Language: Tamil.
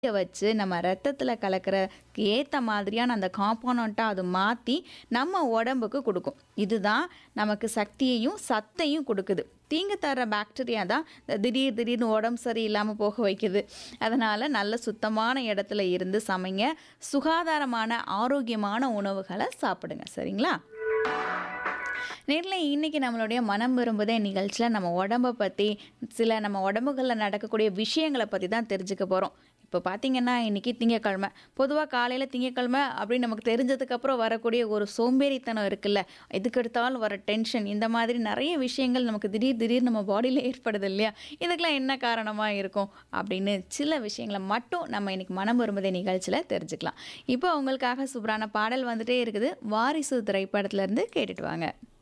வச்சு நம்ம ரத்தத்துல கலக்கறக்கு ஏத்த மாதிரியான அந்த காம்போனன்ட்டா அது மாத்தி நம்ம உடம்புக்கு குடுக்கும். இதுதான் நமக்கு சக்தியையும், சத்தையும் குடுக்குது. தீங்கு தர்ற பாக்டீரியா தான் திடீர் திடீர்னு உடம்பு சரியில்லாம போக வைக்குது. அதனால நல்ல சுத்தமான இடத்துல இருந்து சமைங்க. சுகாதாரமான, ஆரோக்கியமான உணவுகள சாப்பிடுங்க. சரிங்களா? நேயர்களே இன்னைக்கு நம்மளுடைய மனம் விரும்புதே நிகழ்ச்சியில நம்ம உடம்ப பத்தி, சில நம்ம உடம்புகள்ல நடக்கக்கூடிய விஷயங்கள பத்தி தான் தெரிஞ்சுக்க போறோம். இப்போ பார்த்தீங்கன்னா, இன்னைக்கு திங்கட்கிழமை. பொதுவா காலையில திங்கட்கிழமை அப்படின்னு நமக்கு தெரிஞ்சதுக்கு அப்புறம் வரக்கூடிய ஒரு சோம்பேறித்தனம் இருக்குல்ல, எதுக்கெடுத்தாலும் வர டென்ஷன் இந்த மாதிரி நெறைய விஷயங்கள் நமக்கு திடீர் திடீர்னு நம்ம பாடியில ஏற்படுது இல்லையா? இதுக்கெல்லாம் என்ன காரணமா இருக்கும்? அப்படின்னு சில விஷயங்கள மட்டும் நம்ம இன்னைக்கு மனம் விரும்புதே நிகழ்ச்சியில தெரிஞ்சுக்கலாம். இப்போ உங்களுக்காக சூப்பரான பாடல் வந்துட்டே இருக்குது. வாரிசு திரைப்படத்துல இருந்து கேட்டுட்டு வாங்க.